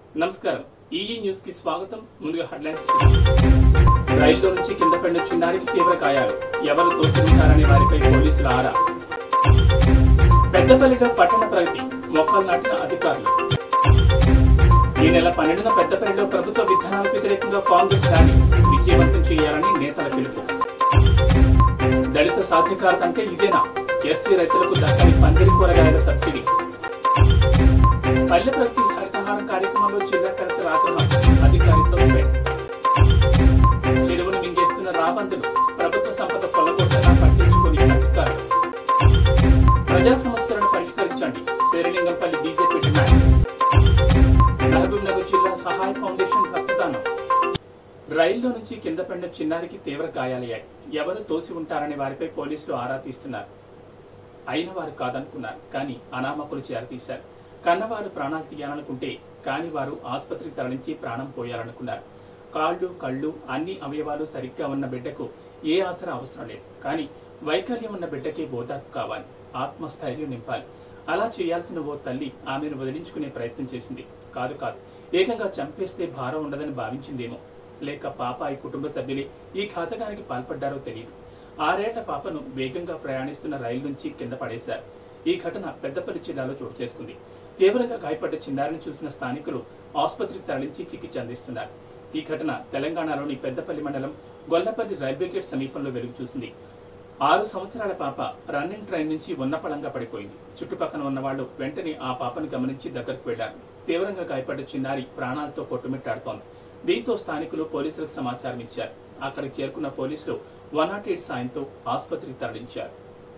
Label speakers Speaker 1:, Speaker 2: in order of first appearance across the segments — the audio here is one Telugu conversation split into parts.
Speaker 1: నమస్కారం ఈఈ న్యూస్ కి స్వాగతం ముందుగా హెడ్లైన్స్ రైల్లో నుంచి కింద పడిన చిన్నారికి తీవ్ర గాయాలు ఎవరు తోచుకుంటారనే వారిపై పోలీసుల ఆరా పెద్దపల్లిలో పట్టణ ప్రగతి మొక్కలు నాటిన అధికారులు ఈ నెల పన్నెండున పెద్దపల్లిలో ప్రభుత్వ విధానాలకు వ్యతిరేకంగా కాంగ్రెస్ ర్యాలీ విజయవంతం చేయాలని నేతల పిలుపు దళిత సాధికారత అంటే ఇదేనా ఎస్సీ రైతులకు దక్కని పందిరి కూరగాయల సబ్సిడీ పల్లె ప్రతి హరితహారం కార్యక్రమంలో జిల్లా కలెక్టర్ ఆగ్రహం అధికారి సస్పెండ్ చెరువును మింగేస్తున్న రాబందులు ప్రభుత్వ సంపద కొల్లగొట్టగా పట్టించుకుని అధికారులు ప్రజా సమస్యలను పరిష్కరించండి Serilingampally BJP demand Mahabubnagar జిల్లా సహాయ ఫౌండేషన్ రక్తదానం రైల్లో నుంచి కింద పడిన చిన్నారికి తీవ్ర గాయాలయ్యాయి ఎవరు తోసి ఉంటారనే వారిపై పోలీసులు ఆరా తీస్తున్నారు అయిన వారు కాదనుకున్నారు కానీ అనామకులు చేరతీశారు కన్నవారు ప్రాణాలు తీయాలనుకుంటే కాని వారు ఆసుపత్రికి తరలించి ప్రాణం పోయాలనుకున్నారు కాళ్ళు కళ్ళు అన్ని అవయవాలు సరిగ్గా ఉన్న బిడ్డకు ఏ ఆసరా అవసరం లేదు కానీ వైకల్యం ఉన్న బిడ్డకి ఓదార్పు కావాలి ఆత్మస్థైర్యం నింపాలి అలా చేయాల్సిన ఓ తల్లి ఆమెను వదిలించుకునే ప్రయత్నం చేసింది కాదు కాదు ఏకంగా చంపేస్తే భారం ఉండదని భావించిందేమో లేక పాప ఈ కుటుంబ సభ్యులే ఈ ఘాతకానికి పాల్పడ్డారో తెలియదు ఆరేళ్ల పాపను వేగంగా ప్రయాణిస్తున్న రైలు నుంచి కింద పడేశారు ఈ ఘటన పెద్దపల్లి జిల్లాలో చోటు చేసుకుంది తీవ్రంగా గాయపడ్డ చిన్నారిని చూసిన స్థానికులు ఆసుపత్రికి తరలించి చికిత్స అందిస్తున్నారు ఈ ఘటన తెలంగాణలోని పెద్దపల్లి మండలం గొల్లపల్లి రైల్వే గేట్ సమీపంలో వెలుగు చూసింది ఆరు సంవత్సరాల పాప రన్నింగ్ ట్రైన్ నుంచి ఉన్నపళంగా పడిపోయింది చుట్టుపక్కల ఉన్న వాళ్ళు వెంటనే ఆ పాపను గమనించి దగ్గరకు వెళ్లారు తీవ్రంగా గాయపడ్డ చిన్నారి ప్రాణాలతో కొట్టుమిట్టాడుతోంది దీంతో స్థానికులు పోలీసులకు సమాచారం ఇచ్చారు అక్కడికి చేరుకున్న పోలీసులు వన్ నాట్ ఎయిట్ సాయంతో ఆసుపత్రికి తరలించారు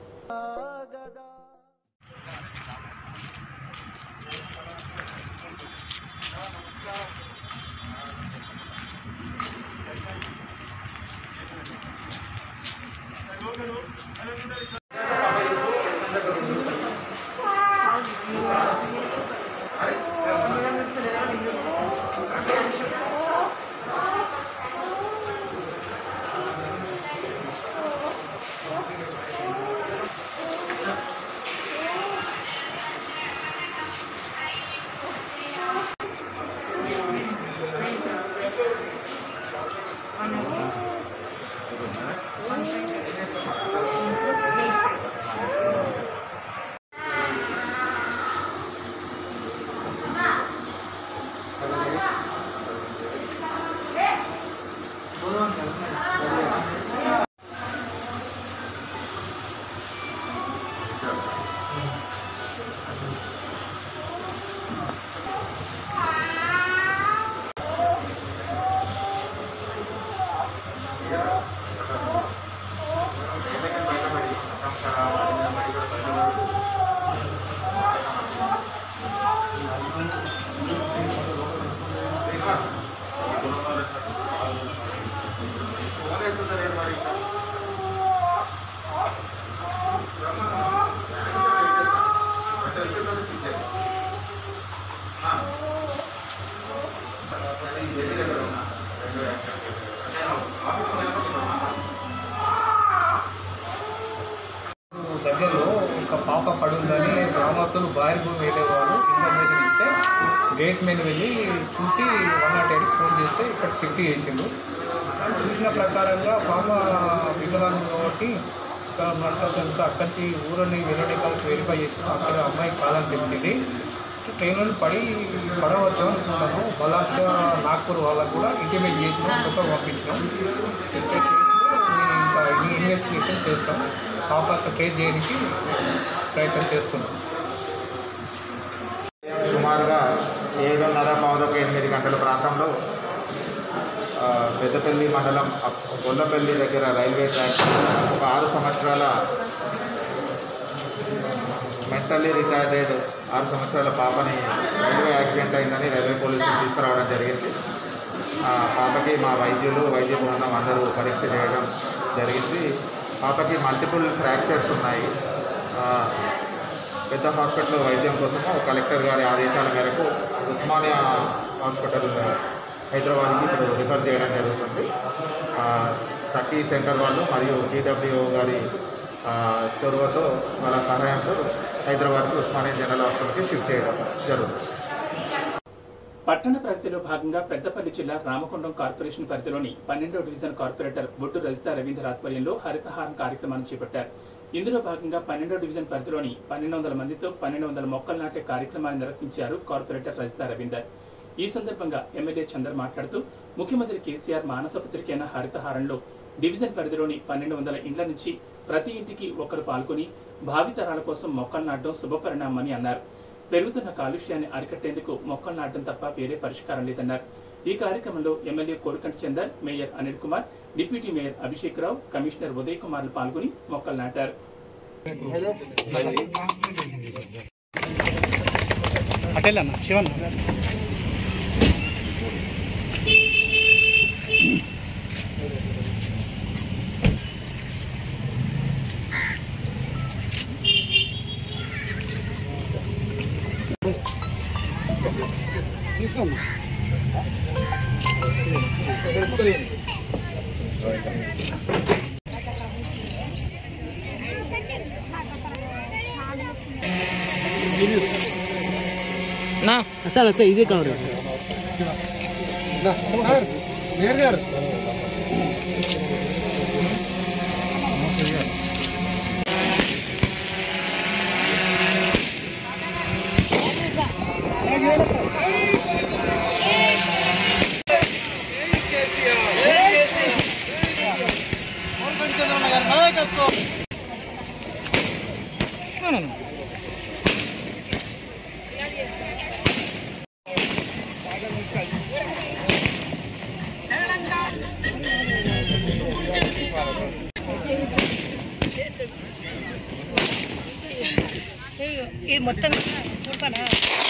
Speaker 2: దగ్గరలో ఒక పాప పడుందని గ్రామస్తులు బారికు వెళ్ళేవారు కింద మీద ఇస్తే గేట్ మీద వెళ్ళి చూసి వన్ నాట్ ఎయిట్ ఫోన్ చేస్తే ఇక్కడ షిఫ్ట్ చేసిండు చూసిన ప్రకారంగా పాప వికలాంగం కాబట్టి ఇక్కడ మనకు తెలుసు అక్కడి నుంచి ఊరిని వెళ్ళడానికి వెరిఫై చేసిన అక్కడ అమ్మాయి కాదని తెలిసింది ట్రైన్లో పడి పడవచ్చు అనుకున్నాను బలాష నాగ్పూర్ వాళ్ళకు కూడా ఇంటిమేట్ చేసినాం ఫోటో పంపించినాం ఇంటిమేట్ చేసినాం నేను ఇంకా ఈ ఇన్వెస్టిగేషన్ చేస్తాం పాపకు ట్రేస్ చేయడానికి ప్రయత్నం చేస్తున్నాం
Speaker 3: సుమారుగా ఏడున్నర పావులకు ఎనిమిది గంటల ప్రాంతంలో ఆ, పెద్దపల్లి మండలం అప్- గొల్లపల్లి దగ్గర రైల్వే ట్రాక్ ఒక ఆరు సంవత్సరాల మెంటల్లీ రిటార్డెడ్ ఆరు సంవత్సరాల పాపని రైల్వే యాక్సిడెంట్ అయిందని రైల్వే పోలీసులు తీసుకురావడం జరిగింది ఆ పాపకి మా వైద్యులు వైద్య బృందం అందరూ పరీక్ష చేయడం జరిగింది పాపకి మల్టిపుల్ ఫ్రాక్చర్స్ ఉన్నాయి ఆ, పెద్ద హాస్పిటల్లో వైద్యం కోసము కలెక్టర్ గారి ఆదేశాల మేరకు ఉస్మానియా హాస్పిటల్ హైదరాబాద్కి ఇప్పుడు రిఫర్ చేయడం జరుగుతుంది ఆ, సఖీ సెంటర్ వాళ్ళు మరియు టీడబ్ల్యూ గారి ఆ, చొరవతో వాళ్ళ సహాయంతో హైదరాబాద్కి ఉస్మానియా జనరల్ హాస్పిటల్కి షిఫ్ట్ చేయడం జరుగుతుంది
Speaker 1: పట్టణ ప్రగతిలో భాగంగా పెద్దపల్లి జిల్లా రామకొండం కార్పొరేషన్ పరిధిలోని పన్నెండో డివిజన్ కార్పొరేటర్ బొడ్డు రజిత రవీంద్ర ఆధ్వర్యంలో హరితహారం కార్యక్రమాన్ని చేపట్టారు ఇందులో భాగంగా పన్నెండో డివిజన్ పరిధిలోని పన్నెండు వందల మందితో పన్నెండు వందల మొక్కలు నాటే కార్యక్రమాన్ని నిర్వహించారు కార్పొరేటర్ రజిత రవీందర్ ఈ సందర్భంగా ఎమ్మెల్యే చందర్ మాట్లాడుతూ ముఖ్యమంత్రి కేసీఆర్ మానసపత్రికైన హరితహారంలో డివిజన్ పరిధిలోని పన్నెండు వందల ఇండ్ల నుంచి ప్రతి ఇంటికి ఒకరు పాల్గొని భావితరాల కోసం మొక్కలు నాటడం శుభపరిణామని అన్నారు పెరుగుతున్న కాలుష్యాన్ని అరికట్టేందుకు మొక్కలు నాటడం తప్ప వేరే పరిష్కారం లేదన్నారు ఈ కార్యక్రమంలో MLA Korukanti Chander mayor Anil Kumar deputy mayor Abhishek Rao commissioner Uday కుమార్లు పాల్గొని మొక్కలు నాటారు
Speaker 4: అటెల్లన్న శివన్ తీసుకోమ్మా సార్ సార్ ఇదే కావాలి
Speaker 5: ఇది మొత్తం చూడపనా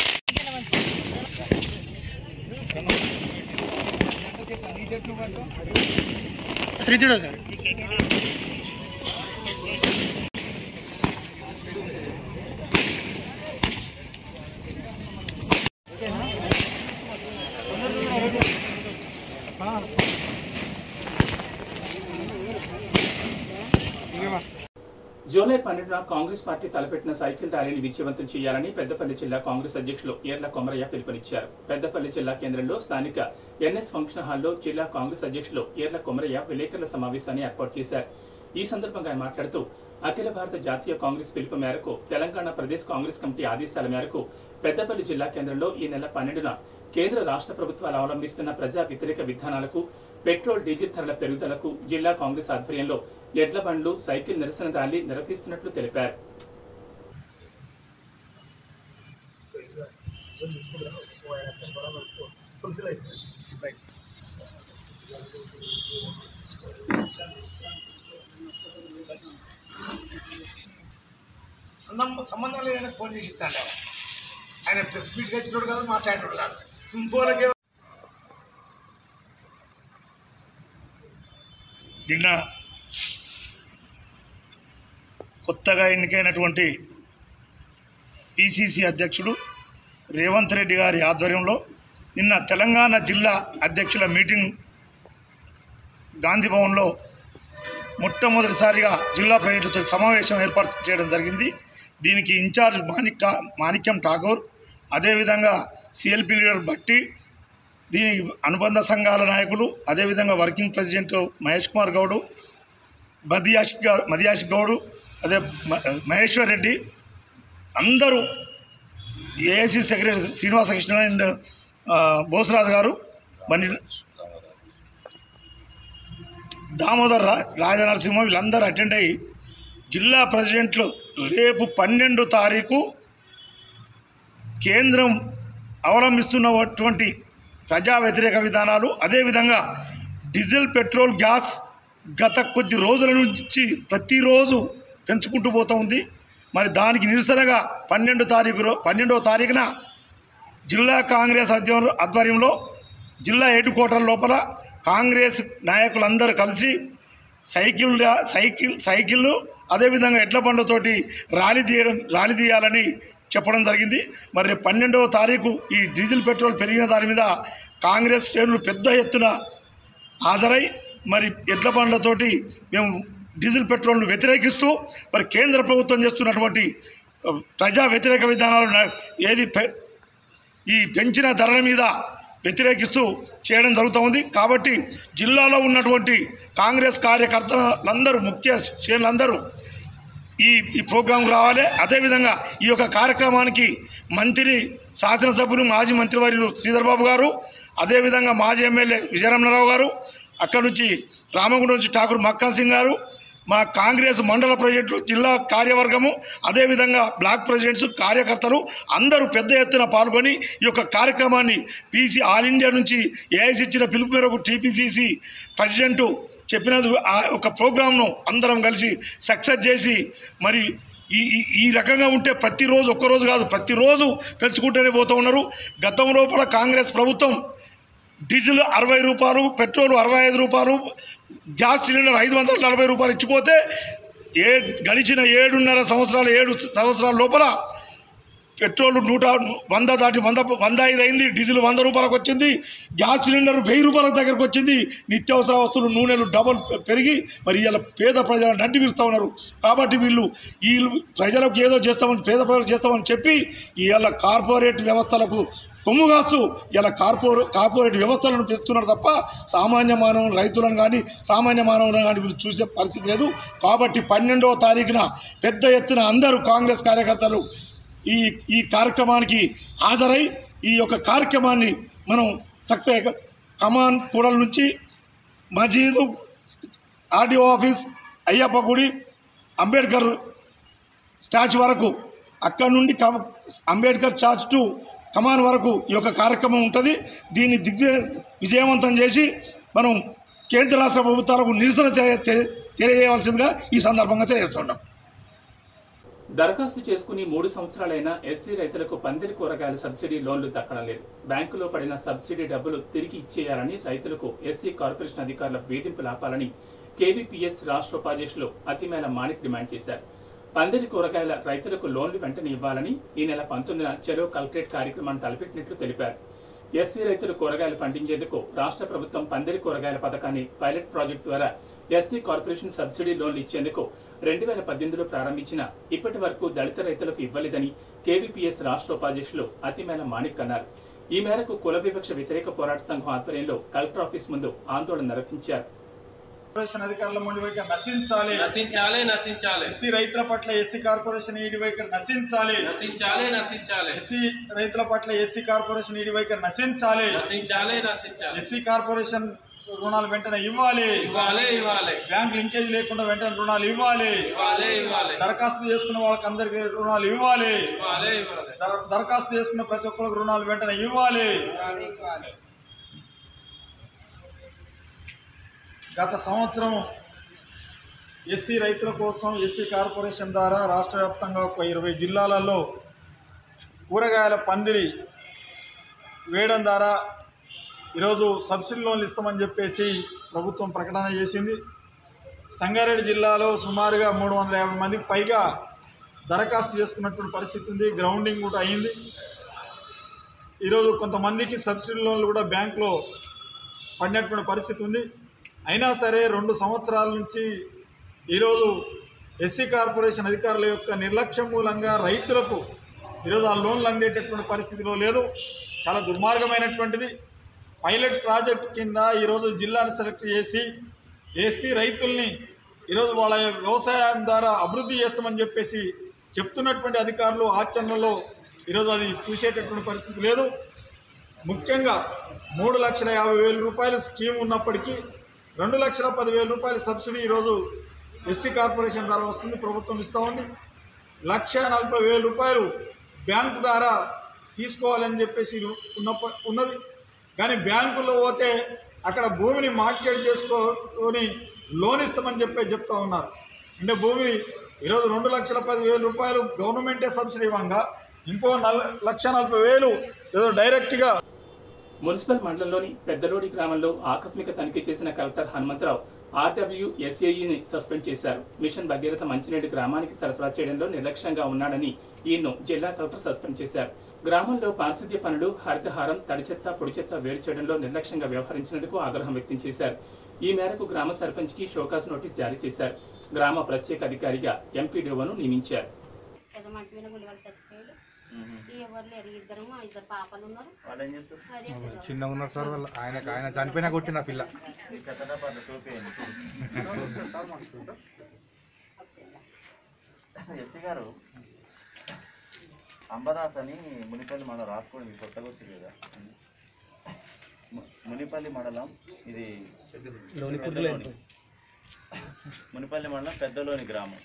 Speaker 4: శ్రీతుడు సార్
Speaker 1: జూలై పన్నెండున కాంగ్రెస్ పార్టీ తలపెట్టిన సైకిల్ ర్యాలీని విజయవంతం చేయాలని పెద్దపల్లి జిల్లా కాంగ్రెస్ అధ్యక్షులు ఏర్ల కొమరయ్య పిలుపునిచ్చారు పెద్దపల్లి జిల్లా కేంద్రంలో స్థానిక ఎన్ఎస్ ఫంక్షన్ హాల్లో జిల్లా కాంగ్రెస్ అధ్యక్షులు ఏర్ల కొమరయ్య విలేకరుల సమావేశాన్ని ఏర్పాటు చేశారు ఈ సందర్భంగా ఆయన మాట్లాడుతూ అఖిల భారత జాతీయ కాంగ్రెస్ పిలుపు మేరకు తెలంగాణ ప్రదేశ్ కాంగ్రెస్ కమిటీ ఆదేశాల మేరకు పెద్దపల్లి జిల్లా కేంద్రంలో ఈ నెల పన్నెండున కేంద్ర రాష్ట్ర ప్రభుత్వాలు అవలంబిస్తున్న ప్రజా వ్యతిరేక విధానాలకు పెట్రోల్ డీజిల్ ధరల పెరుగుదలకు జిల్లా కాంగ్రెస్ ఆధ్వర్యంలో ఎడ్ల బండ్లు సైకిల్ నిరసన ర్యాలీ నిర్వహిస్తున్నట్లు తెలిపారు
Speaker 6: సంబంధం సంబంధం లేదని ఫోన్ చేసి ఇస్తాడు ఆయన. ఆయన ప్రెస్ మీట్కి వచ్చినోడు కాదు మాట్లాడేటోడు కాదు ఇంకోలకే
Speaker 7: నిన్న కొత్తగా ఎన్నికైనటువంటి పిసిసి అధ్యక్షుడు రేవంత్ రెడ్డి గారి ఆధ్వర్యంలో నిన్న తెలంగాణ జిల్లా అధ్యక్షుల మీటింగ్ గాంధీ భవన్లో మొట్టమొదటిసారిగా జిల్లా ప్రజలతో సమావేశం ఏర్పాటు చేయడం జరిగింది దీనికి ఇన్ఛార్జ్ మాణిక్ టా మాణిక్యం ఠాగూర్ అదేవిధంగా సిఎల్పి లీడర్ భట్టి దీని అనుబంధ సంఘాల నాయకులు అదేవిధంగా వర్కింగ్ ప్రెసిడెంట్ మహేష్ కుమార్ గౌడు మదియాష్ గా- మదియాష్ గౌడు అదే మ- మహేశ్వర్ రెడ్డి అందరూ ఏఐసి సెక్రటరీ శ్రీనివాసకృష్ణ అండ్ ఆ, బోసరాజు గారు మరి దామోదర్ రా రాజనరసింహ వీళ్ళందరూ అటెండ్ అయ్యి జిల్లా ప్రెసిడెంట్లు రేపు పన్నెండు తారీఖు కేంద్రం అవలంబిస్తున్నటువంటి ప్రజా వ్యతిరేక విధానాలు అదేవిధంగా డీజిల్ పెట్రోల్ గ్యాస్ గత కొద్ది రోజుల నుంచి ప్రతిరోజు పెంచుకుంటూ పోతూ ఉంది మరి దానికి నిరసనగా పన్నెండు తారీఖు రో- పన్నెండవ తారీఖున జిల్లా కాంగ్రెస్ ఆధ్వర్యం- ఆధ్వర్యంలో జిల్లా హెడ్ క్వార్టర్ లోపల కాంగ్రెస్ నాయకులందరూ కలిసి సైకిల్ రా- సైకిల్ సైకిళ్ళు అదేవిధంగా ఎడ్ల బండ్లతోటి ర్యాలీ తీయడం ర్యాలీ తీయాలని చెప్పడం జరిగింది మరి రేపు పన్నెండవ తారీఖు ఈ డీజిల్ పెట్రోల్ పెరిగిన దాని మీద కాంగ్రెస్ శ్రేణులు పెద్ద ఎత్తున హాజరై మరి ఎడ్ల బండ్లతోటి మేము డీజిల్ పెట్రోల్ను వ్యతిరేకిస్తూ మరి కేంద్ర ప్రభుత్వం చేస్తున్నటువంటి ఆ, ప్రజా వ్యతిరేక విధానాలు న- ఏది పె- ఈ పెంచిన ధరల మీద వ్యతిరేకిస్తూ చేయడం జరుగుతూ ఉంది కాబట్టి జిల్లాలో ఉన్నటువంటి కాంగ్రెస్ కార్యకర్తలందరూ ముఖ్య శ్రేణులందరూ ఈ ఈ ప్రోగ్రాంకు రావాలి అదేవిధంగా ఈ యొక్క కార్యక్రమానికి మంత్రి శాసనసభ్యులు మాజీ మంత్రివర్యులు శ్రీధర్బాబు గారు అదేవిధంగా మాజీ ఎమ్మెల్యే విజయరమణరావు గారు అక్కడి నుంచి రామగుండం నుంచి ఠాకూర్ మక్కా సింగ్ గారు మా కాంగ్రెస్ మండల ప్రెసిడెంట్లు జిల్లా కార్యవర్గము అదేవిధంగా బ్లాక్ ప్రెసిడెంట్స్ కార్యకర్తలు అందరూ పెద్ద ఎత్తున పాల్గొని ఈ యొక్క కార్యక్రమాన్ని పీసీ ఆల్ ఇండియా నుంచి ఏఐసి ఇచ్చిన పిలుపు మేరకు టీపీసీసీ ప్రెసిడెంటు చెప్పినది ఆ ఒక ప్రోగ్రామ్ను అందరం కలిసి సక్సెస్ చేసి మరి ఈ ఈ- ఈ రకంగా ఉంటే ప్రతిరోజు ఒక్కరోజు కాదు ప్రతిరోజు పెంచుకుంటూనే పోతూ ఉన్నారు గతం లోపల కాంగ్రెస్ ప్రభుత్వం డీజిల్ అరవై రూపాయలు పెట్రోల్ అరవై ఐదు రూపాయలు గ్యాస్ సిలిండర్ ఐదు వందల నలభై రూపాయలు ఇచ్చిపోతే ఏ గడిచిన ఏడున్నర సంవత్సరాలు ఏడు సంవత్సరాల లోపల పెట్రోల్ నూట వంద దాటి వంద వంద ఐదు అయింది డీజిల్ వంద రూపాయలకు వచ్చింది గ్యాస్ సిలిండర్ వెయ్యి రూపాయల దగ్గరకు వచ్చింది నిత్యావసర వస్తువులు నూనెలు డబల్ పెరిగి మరి ఇలా పేద ప్రజలను నడ్డి విరుస్తూ ఉన్నారు కాబట్టి వీళ్ళు వీళ్ళు ప్రజలకు ఏదో చేస్తామని పేద ప్రజలకు చేస్తామని చెప్పి ఇవాళ కార్పొరేట్ వ్యవస్థలకు కొమ్ము కాస్తూ ఇలా కార్పొరే కార్పొరేట్ వ్యవస్థలను పెంచుతున్నారు తప్ప సామాన్య మానవులు రైతులను కానీ సామాన్య మానవులను కానీ వీళ్ళు చూసే పరిస్థితి లేదు కాబట్టి పన్నెండవ తారీఖున పెద్ద ఎత్తున అందరూ కాంగ్రెస్ కార్యకర్తలు ఈ ఈ కార్యక్రమానికి హాజరై ఈ యొక్క కార్యక్రమాన్ని మనం సక్సెస్ కమాన్ కూడల నుంచి మజీదు ఆర్డీఓ ఆఫీస్ అయ్యప్ప గుడి అంబేద్కర్ స్టాచ్యూ వరకు అక్కడ నుండి కమ అంబేద్కర్ స్టాచ్యూ టు కమాన్ వరకు ఈ యొక్క కార్యక్రమం ఉంటుంది దీన్ని దిగ్గ విజయవంతం చేసి మనం కేంద్ర రాష్ట్ర ప్రభుత్వాలకు నిరసన తె- తె- తెలియజేయవలసిందిగా ఈ సందర్భంగా తెలియజేస్తున్నాం
Speaker 1: దరఖాస్తు చేసుకుని మూడు సంవత్సరాలైన ఎస్సీ రైతులకు పందిరి కూరగాయల సబ్సిడీ లోన్లు దక్కడం లేదు బ్యాంకులో పడిన సబ్సిడీ డబ్బులు తిరిగి ఇచ్చేయాలని రైతులకు ఎస్సీ కార్పొరేషన్ అధికారుల వేధింపులు ఆపాలని కేవీపీఎస్ రాష్ట్ర ఉపాధ్యక్షులు అతిమేల మాణిక్ డిమాండ్ చేశారు పందిరి కూరగాయల రైతులకు లోన్లు వెంటనే ఇవ్వాలని ఈ నెల పంతొమ్మిదిన చెరో కలెక్టరేట్ కార్యక్రమాన్ని తలపెట్టినట్లు తెలిపారు ఎస్సీ రైతులు కూరగాయలు పండించేందుకు రాష్ట్ర ప్రభుత్వం పందిరి కూరగాయల పథకాన్ని పైలట్ ప్రాజెక్టు ద్వారా ఎస్సీ కార్పొరేషన్ సబ్సిడీ లోన్లు ఇచ్చేందుకు రెండు వేల పద్దెనిమిదిలో ప్రారంభించిన ఇప్పటి వరకు దళిత రైతులకు ఇవ్వలేదని కేవీపీఎస్ రాష్ట్ర ఉపాధ్యక్షులు అతిమేల మాణిక్ అన్నారు ఈ మేరకు కుల వివక్ష వ్యతిరేక పోరాట సంఘం ఆధ్వర్యంలో కలెక్టర్ ఆఫీస్ ముందు ఆందోళన నిర్వహించారు
Speaker 8: కార్పొరేషన్ అధికారుల మొండి వైఖరి నశించాలి
Speaker 9: నశించాలి నశించాలి
Speaker 8: ఎస్సీ రైతుల పట్ల ఎస్సీ కార్పొరేషన్ ఈడి వైఖరి నశించాలి
Speaker 9: నశించాలి నశించాలి
Speaker 8: ఎస్సీ రైతుల పట్ల ఎస్సీ కార్పొరేషన్ ఈడి వైఖరి నశించాలి
Speaker 9: నశించాలి నశించాలి
Speaker 8: ఎస్సీ కార్పొరేషన్ రుణాలు వెంటనే ఇవ్వాలి
Speaker 9: ఇవ్వాలి ఇవ్వాలి
Speaker 8: బ్యాంక్ లింకేజ్ లేకుండా వెంటనే రుణాలు ఇవ్వాలి
Speaker 9: ఇవ్వాలి ఇవ్వాలి
Speaker 8: దరఖాస్తు చేసుకున్న వాళ్ళకి అందరికి రుణాలు ఇవ్వాలి
Speaker 9: ఇవ్వాలి ఇవ్వాలి
Speaker 8: దర- దరఖాస్తు చేసుకున్న ప్రతి ఒక్కరికి రుణాలు వెంటనే ఇవ్వాలి గత సంవత్సరం ఎస్సీ రైతుల కోసం ఎస్సీ కార్పొరేషన్ ద్వారా రాష్ట్ర వ్యాప్తంగా ఒక ఇరవై జిల్లాలలో కూరగాయల పందిరి వేయడం ద్వారా ఈరోజు సబ్సిడీ లోన్లు ఇస్తామని చెప్పేసి ప్రభుత్వం ప్రకటన చేసింది సంగారెడ్డి జిల్లాలో సుమారుగా మూడు వందల యాభై మందికి పైగా దరఖాస్తు చేసుకున్నటువంటి పరిస్థితి ఉంది గ్రౌండింగ్ కూడా అయింది ఈరోజు కొంతమందికి సబ్సిడీ లోన్లు కూడా బ్యాంకులో పడినటువంటి పరిస్థితి ఉంది అయినా సరే రెండు సంవత్సరాల నుంచి ఈరోజు ఎస్సీ కార్పొరేషన్ అధికారుల యొక్క నిర్లక్ష్యం మూలంగా రైతులకు ఈరోజు ఆ లోన్లు అందేటటువంటి పరిస్థితిలో లేదు చాలా దుర్మార్గమైనటువంటిది పైలట్ ప్రాజెక్ట్ కింద ఈరోజు జిల్లాను సెలెక్ట్ చేసి ఎస్సీ రైతుల్ని ఈరోజు వాళ్ళ వ్యవసాయం ద్వారా అభివృద్ధి చేస్తామని చెప్పేసి చెప్తున్నటువంటి అధికారులు ఆచరణలో ఈరోజు అది చూసేటటువంటి పరిస్థితి లేదు ముఖ్యంగా మూడు లక్షల యాభై వేల రూపాయల స్కీమ్ ఉన్నప్పటికీ రెండు లక్షల పదివేల రూపాయల సబ్సిడీ ఈరోజు ఎస్సీ కార్పొరేషన్ ద్వారా వస్తుంది ప్రభుత్వం ఇస్తూ ఉంది లక్ష నలభై వేల రూపాయలు బ్యాంకు ద్వారా తీసుకోవాలని చెప్పేసి ఉన్నప్ప ఉన్నది కానీ బ్యాంకులో పోతే అక్కడ భూమిని మార్కెట్ చేసుకొని లోన్ ఇస్తామని చెప్పి చెప్తా ఉన్నారు అంటే భూమి ఈరోజు రెండు లక్షల పదివేల రూపాయలు గవర్నమెంటే సబ్సిడీ ఇవ్వంగా ఇంకో నల్ లక్ష నలభై వేలు ఏదో డైరెక్ట్గా
Speaker 1: మున్సిపల్ మండలంలోని పెద్దలోడి గ్రామంలో ఆకస్మిక తనిఖీ చేసిన కలెక్టర్ హనుమంతరావు ఆర్డబ్ల్యూ ఎస్ఏఈని సస్పెండ్ చేశారు మిషన్ భగీరథ మంచినీటి గ్రామానికి సరఫరా చేయడంలో నిర్లక్ష్యంగా ఉన్నాడని ఈయన్ను జిల్లా కలెక్టర్ సస్పెండ్ చేశారు గ్రామంలో పారిశుద్ధ్య పనులు హరితహారం తడి చెత్త పొడి చెత్త వేరు చేయడంలో నిర్లక్ష్యంగా వ్యవహరించినందుకు ఆగ్రహం వ్యక్తం చేశారు ఈ మేరకు గ్రామ సర్పంచ్ కి షోకాస్ నోటీస్ జారీ చేశారు గ్రామ ప్రత్యేక అధికారిగా ఎంపీడీఓను నియమించారు
Speaker 10: ఏదో మంచి మీద గుండె వాళ్ళు చచ్చిపోయారు ఎవరు లేరు ఇద్దరు మా ఇద్దరు పాపలు ఉన్నారు
Speaker 11: వాళ్ళు ఏం చేస్తారు
Speaker 10: అదే పిల్లలు.
Speaker 12: చిన్నగా ఉన్నారు సార్ వాళ్ళు ఆయన ఆయన చనిపోయినా కొట్టిన పిల్ల
Speaker 11: కథ పట్ల చూపేయండి ఎస్సీ గారు అంబదాస్ అని మునిపల్లి మండలం రాసుకోండి మీకు కొత్తగా వచ్చింది కదా ము- మునిపల్లి మండలం ఇది పెద్దలోని మునిపల్లి మండలం పెద్దలోని గ్రామం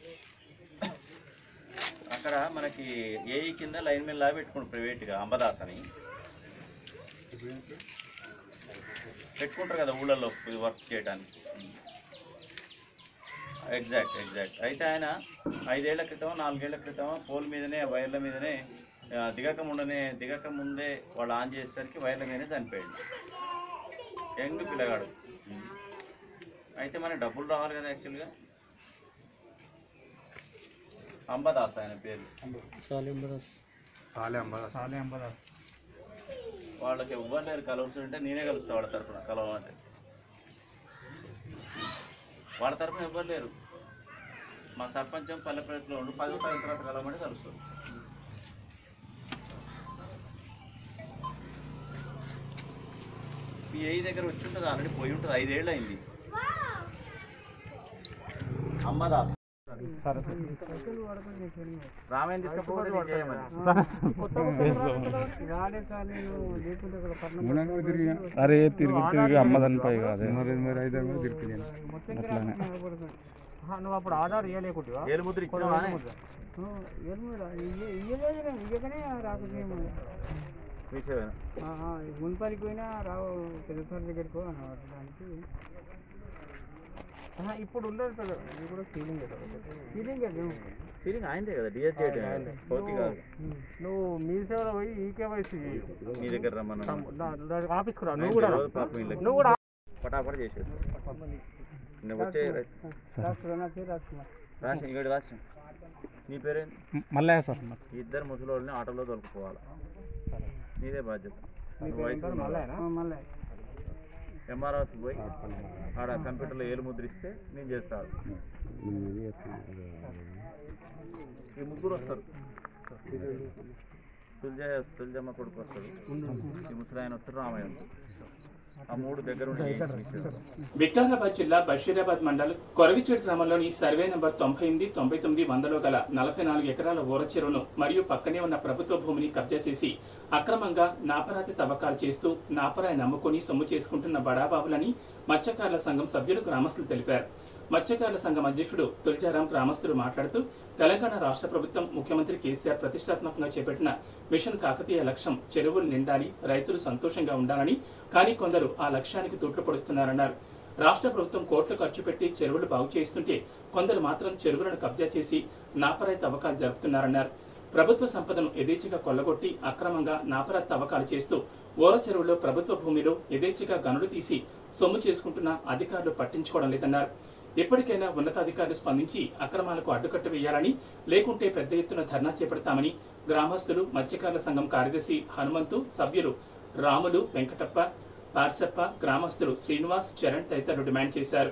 Speaker 11: అక్కడ మనకి ఏఈ కింద లైన్ మీద లా పెట్టుకుంటారు ప్రైవేట్గా అంబదాస్ అని పెట్టుకుంటారు కదా ఊళ్ళల్లో వర్క్ చేయడానికి ఎగ్జాక్ట్ ఎగ్జాక్ట్ అయితే ఆయన ఐదేళ్ల క్రితం నాలుగేళ్ల క్రితం పోల్ మీదనే వైర్ల మీదనే ఆ, దిగక ముందనే దిగక ముందే వాళ్ళు ఆన్ చేసేసరికి వైర్ల మీదనే చనిపోయాడు యంగ్ పిల్లగాడు అయితే మనకి డబ్బులు రావాలి కదా యాక్చువల్గా అంబదాస్ ఆయన పేరు
Speaker 12: సాలే అంబదాస్ సాలే అంబదాస్
Speaker 11: వాళ్ళకి ఇవ్వలేరు కలవచ్చుంటే నేనే కలుస్తా వాళ్ళ తరఫున కలవాలంటే వాళ్ళ తరఫున ఇవ్వరు లేరు మా సర్పంచం పల్లె ప్రజల్లో ఉండి పదో తారీఖు తర్వాత కలవమని కలుస్తారు మీ ఏ దగ్గర వచ్చి ఉంటుంది ఆల్రెడీ పోయి ఉంటుంది ఐదేళ్ళు అయింది అమ్మదాస్ రామాయణ తీసుకపోతే నేను చేయమని.
Speaker 13: అరే తిరిగి తిరిగి అమ్మదని పై కాదు మరి మరి అయితే తిరిగి అట్లానే
Speaker 2: నువ్వు అప్పుడు ఆధార్ ఇవ్వలేకుంటువా
Speaker 11: ఏలుముద్ర ఇచ్చినావా?
Speaker 2: ఇయ్యలేదు నేను ఇయ్యకనే రాకపోయాము
Speaker 11: మీసేవేనా?
Speaker 2: మున్పల్లికి పోయినా రావు పెద్దసారి దగ్గరికి అన్నమాట దానికి ఆహా, ఇప్పుడు ఉండదు కదా ఇది కూడా సీలింగ్ సీలింగ్
Speaker 11: సీలింగ్ ఆయనదే కదా డిఎస్ చేయడం పోతి కాదు
Speaker 2: నువ్వు మీ సేవలో పోయి ఈ కేవైసీ
Speaker 11: మీ దగ్గర రమ్మన్నా
Speaker 2: ఆఫీస్కి రా నువ్వు కూడా రా.
Speaker 11: పాపం వీళ్ళకి.
Speaker 2: నువ్వు కూడా
Speaker 11: పటాపట చేసేస్తా నువ్వు వచ్చే
Speaker 2: రాసుకురా, నా పేరు రాసుకున్నా.
Speaker 11: రాసి ఇక్కడ రాసి నీ పేరేంటి
Speaker 13: మళ్ళీ సార్
Speaker 11: ఈ ఇద్దరు ముసలోళ్ళని ఆటోలో దొరుకుపోవాలి నీదే బాధ్యత
Speaker 2: నీ
Speaker 11: నువ్వు
Speaker 2: పేరు
Speaker 11: వయసు
Speaker 2: ఏంటో మల్లయ్యనా? ఆ, మల్లయ్య.
Speaker 11: ఎంఆర్ఆర్స్ పోయి ఆడ కంప్యూటర్లో ఏలు ముద్రిస్తే నేను చేస్తాను ఈ ముగ్గురు వస్తారు తుల్జా తుల్జమ్మ కొడుకు వస్తాడు ఈ ముసలాయన వస్తారు రామయ్య వస్తారు. ఆ మూడు దగ్గర ఉండి చేయించారు.
Speaker 1: వికారాబాద్ జిల్లా బషీరాబాద్ మండల్ కొరవిచేడు గ్రామంలోని సర్వే నెంబర్ తొంభై ఎనిమిది తొంభై తొమ్మిది వందలో గల నలభై నాలుగు ఎకరాల ఊర చెరువును మరియు పక్కనే ఉన్న ప్రభుత్వ భూమిని కబ్జా చేసి అక్రమంగా నాపరాతి తవ్వకాలు చేస్తూ నాపరాయి నమ్ముకొని సొమ్ము చేసుకుంటున్న బడాబాబులని మత్స్యకారుల సంఘం సభ్యులు గ్రామస్తులు తెలిపారు మత్స్యకారుల సంఘం అధ్యక్షుడు తులజారాం గ్రామస్తులు మాట్లాడుతూ తెలంగాణ రాష్ట్ర ప్రభుత్వం ముఖ్యమంత్రి కేసీఆర్ ప్రతిష్టాత్మకంగా చేపట్టిన మిషన్ కాకతీయ లక్ష్యం చెరువులు నిండాలి రైతులు సంతోషంగా ఉండాలని కానీ కొందరు ఆ లక్ష్యానికి తూట్లు పొడుస్తున్నారన్నారు రాష్ట్ర ప్రభుత్వం కోట్లు ఖర్చు పెట్టి చెరువులు బాగు చేస్తుంటే కొందరు మాత్రం చెరువులను కబ్జా చేసి నాపరాయి తవ్వకాలు జరుపుతున్నారన్నారు ప్రభుత్వ సంపదను యథేచ్ఛగా కొల్లగొట్టి అక్రమంగా నాపరాయి తవ్వకాలు చేస్తూ ఓర చెరువులో ప్రభుత్వ భూమిలో యథేచ్ఛగా గనులు తీసి సొమ్ము చేసుకుంటున్న అధికారులు పట్టించుకోవడం లేదన్నారు ఎప్పటికైనా ఉన్నతాధికారులు స్పందించి అక్రమాలకు అడ్డుకట్ట వేయాలని లేకుంటే పెద్ద ఎత్తున ధర్నా చేపడతామని గ్రామస్తులు మత్స్యకారుల సంఘం కార్యదర్శి హనుమంతు సభ్యులు రాములు వెంకటప్ప పార్సప్ప గ్రామస్తులు శ్రీనివాస్ చరణ్ తదితరులు డిమాండ్ చేశారు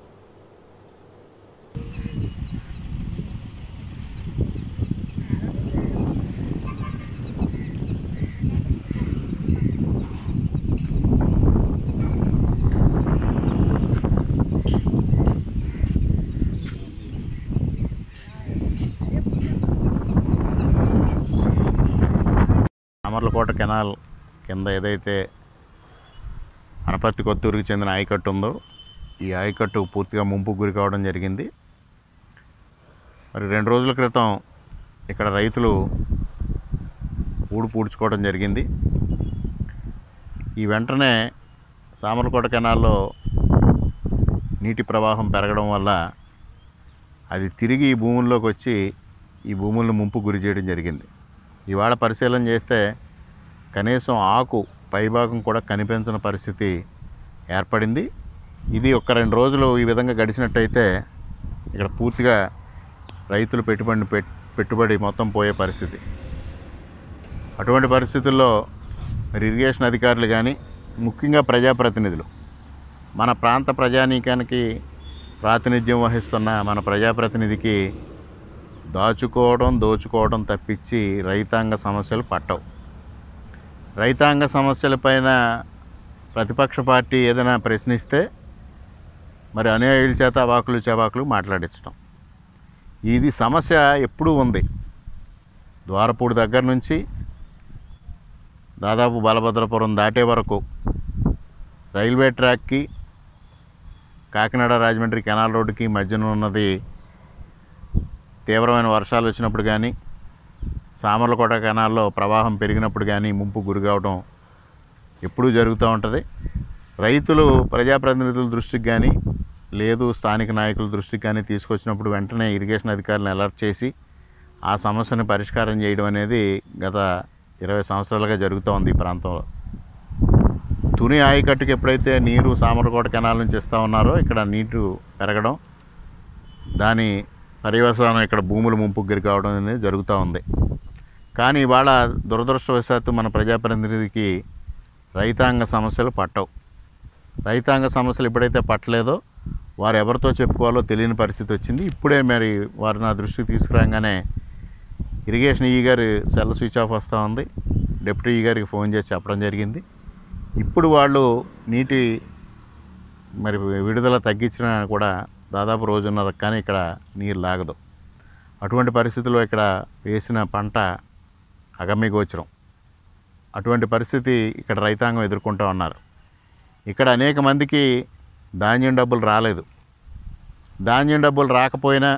Speaker 14: అమర్లకోట కెనాల్ కింద ఏదైతే అనపర్తి కొత్తూరుకి చెందిన ఆయకట్టు ఉందో ఈ ఆయకట్టు పూర్తిగా ముంపు గురి కావడం జరిగింది మరి రెండు రోజుల క్రితం ఇక్కడ రైతులు ఊడు పూడ్చుకోవడం జరిగింది ఈ వెంటనే సామర్లకోట కెనాల్లో నీటి ప్రవాహం పెరగడం వల్ల అది తిరిగి ఈ భూముల్లోకి వచ్చి ఈ భూములను ముంపు గురి చేయడం జరిగింది ఇవాళ పరిశీలన చేస్తే కనీసం ఆకు పైభాగం కూడా కనిపించని పరిస్థితి ఏర్పడింది ఇది ఒక రెండు రోజులు ఈ విధంగా గడిచినట్టయితే ఇక్కడ పూర్తిగా రైతులు పెట్టుబడి పెట్- పెట్టుబడి మొత్తం పోయే పరిస్థితి అటువంటి పరిస్థితుల్లో మరి ఇరిగేషన్ అధికారులు కానీ ముఖ్యంగా ప్రజాప్రతినిధులు మన ప్రాంత ప్రజానీకానికి ప్రాతినిధ్యం వహిస్తున్న మన ప్రజాప్రతినిధికి దాచుకోవడం దోచుకోవడం తప్పించి రైతాంగ సమస్యలు పట్టవు రైతాంగ సమస్యలపైన ప్రతిపక్ష పార్టీ ఏదైనా ప్రశ్నిస్తే మరి అనుయాయుల చేత అవాకులు చవాకులు మాట్లాడించడం ఇది సమస్య ఎప్పుడూ ఉంది ద్వారపూడి దగ్గర నుంచి దాదాపు బలభద్రపురం దాటే వరకు రైల్వే ట్రాక్కి కాకినాడ రాజమండ్రి కెనాల్ రోడ్డుకి మధ్యన ఉన్నది తీవ్రమైన వర్షాలు వచ్చినప్పుడు కానీ సామర్లకోట కెనాల్లో ప్రవాహం పెరిగినప్పుడు కానీ ముంపు గురి కావడం ఎప్పుడూ జరుగుతూ ఉంటుంది రైతులు ప్రజాప్రతినిధుల దృష్టికి కానీ లేదు స్థానిక నాయకుల దృష్టికి కానీ తీసుకొచ్చినప్పుడు వెంటనే ఇరిగేషన్ అధికారులను అలర్ట్ చేసి ఆ సమస్యను పరిష్కారం చేయడం అనేది గత ఇరవై సంవత్సరాలుగా జరుగుతూ ఉంది ఈ ప్రాంతంలో తుని ఆయకట్టుకి ఎప్పుడైతే నీరు సామర్లకోట కెనాల్ నుంచి ఇస్తూ ఉన్నారో ఇక్కడ నీరు పెరగడం దాని పర్యవసానం ఇక్కడ భూములు ముంపుకు గురి కావడం అనేది జరుగుతూ ఉంది కానీ ఇవాళ దురదృష్టవశాత్తు మన ప్రజాప్రతినిధికి రైతాంగ సమస్యలు పట్టవు రైతాంగ సమస్యలు ఎప్పుడైతే పట్టలేదో వారు ఎవరితో చెప్పుకోవాలో తెలియని పరిస్థితి వచ్చింది ఇప్పుడే మరి వారు నా దృష్టికి తీసుకురాగానే ఇరిగేషన్ ఈ గారి సెల్ స్విచ్ ఆఫ్ వస్తూ ఉంది డిప్యూటీ ఈ గారికి ఫోన్ చేసి చెప్పడం జరిగింది ఇప్పుడు వాళ్ళు నీటి మరి విడుదల తగ్గించినా కూడా దాదాపు రోజున్నర కానీ ఇక్కడ నీరు లాగదు అటువంటి పరిస్థితుల్లో ఇక్కడ వేసిన పంట అగమ్యగోచరం అటువంటి పరిస్థితి ఇక్కడ రైతాంగం ఎదుర్కొంటూ ఉన్నారు ఇక్కడ అనేక మందికి ధాన్యం డబ్బులు రాలేదు ధాన్యం డబ్బులు రాకపోయినా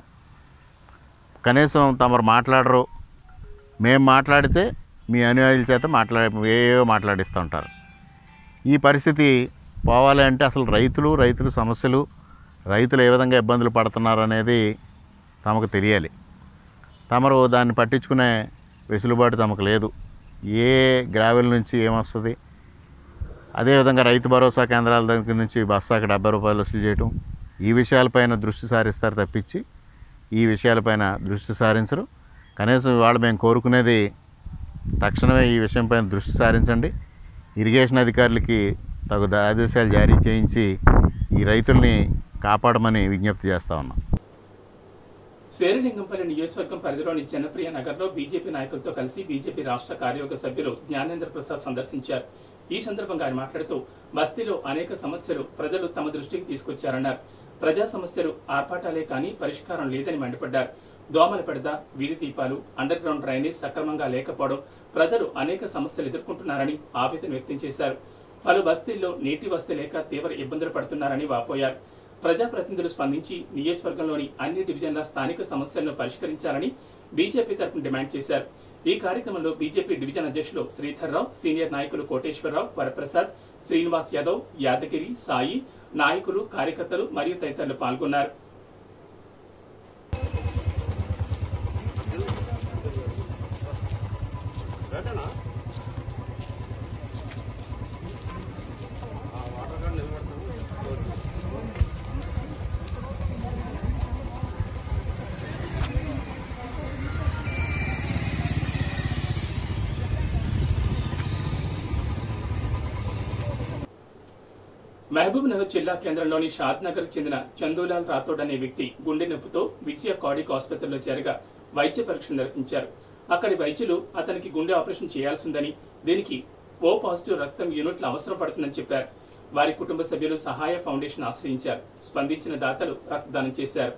Speaker 14: కనీసం తమరు మాట్లాడరు మేము మాట్లాడితే మీ అనుయాయుల చేత మాట్లాడే ఏవో మాట్లాడిస్తూ ఉంటారు ఈ పరిస్థితి పోవాలి అంటే అసలు రైతులు రైతుల సమస్యలు రైతులు ఏ విధంగా ఇబ్బందులు పడుతున్నారు అనేది తమకు తెలియాలి తమరు దాన్ని పట్టించుకునే వెసులుబాటు తమకు లేదు ఏ గ్రావెల్ నుంచి ఏమొస్తుంది అదేవిధంగా రైతు భరోసా కేంద్రాల దగ్గర నుంచి బస్తాకి డెబ్బై రూపాయలు వసూలు చేయటం ఈ విషయాలపైన దృష్టి సారిస్తారు తప్పించి ఈ విషయాలపైన దృష్టి సారించరు కనీసం ఇవాళ మేము కోరుకునేది తక్షణమే ఈ విషయంపైన దృష్టి సారించండి ఇరిగేషన్ అధికారులకి తగు ఆదేశాలు జారీ చేయించి ఈ రైతుల్ని కాపాడమని విజ్ఞప్తి చేస్తా ఉన్నాం
Speaker 1: శేరిలింగంపల్లి నియోజకవర్గం పరిధిలోని జనప్రియ నగర్లో బీజేపీ నాయకులతో కలిసి బీజేపీ రాష్ట్ర కార్యవర్గ సభ్యులు జ్ఞానేంద్ర ప్రసాద్ సందర్శించారు ఈ సందర్భంగా ఆయన మాట్లాడుతూ బస్తీలో అనేక సమస్యలు ప్రజలు తమ దృష్టికి తీసుకొచ్చారన్నారు ప్రజా సమస్యలు ఆర్పాటాలే కానీ పరిష్కారం లేదని మండిపడ్డారు దోమల పెడద వీధి దీపాలు అండర్ గ్రౌండ్ డ్రైనేజ్ సక్రమంగా లేకపోవడం ప్రజలు అనేక సమస్యలు ఎదుర్కొంటున్నారని ఆవేదన వ్యక్తం చేశారు పలు బస్తీల్లో నీటి వసతి లేక తీవ్ర ఇబ్బందులు పడుతున్నారని వాపోయారు ప్రజాప్రతినిధులు స్పందించి నియోజకవర్గంలోని అన్ని డివిజన్ల స్థానిక సమస్యలను పరిష్కరించాలని బీజేపీ తరఫున డిమాండ్ చేశారు ఈ కార్యక్రమంలో బీజేపీ డివిజన్ అధ్యక్షులు శ్రీధర్రావు సీనియర్ నాయకులు కోటేశ్వరరావు వరప్రసాద్ శ్రీనివాస్ యాదవ్ యాదగిరి సాయి నాయకులు కార్యకర్తలు మరియు తదితరులు పాల్గొన్నారు మహబూబ్ నగర్ జిల్లా కేంద్రంలోని షాద్ నగర్ చెందిన చందూలాల్ రాథోడ్ అనే వ్యక్తి గుండె నొప్పితో విజయ కార్డిక్ ఆసుపత్రిలో చేరగా వైద్య పరీక్షలు నిర్వహించారు అక్కడి వైద్యులు అతనికి గుండె ఆపరేషన్ చేయాల్సిందని దీనికి ఓ పాజిటివ్ రక్తం యూనిట్లు అవసరం పడుతుందని చెప్పారు వారి కుటుంబ సభ్యులు సహాయ ఫౌండేషన్ ఆశ్రయించారు స్పందించిన దాతలు రక్తదానం చేశారు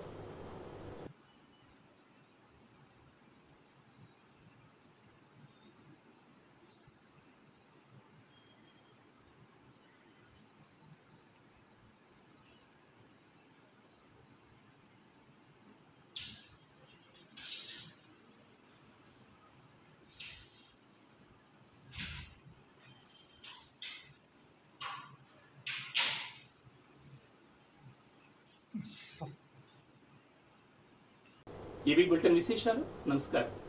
Speaker 1: ఇవి బులెటిన్ విశేషాలు నమస్కారం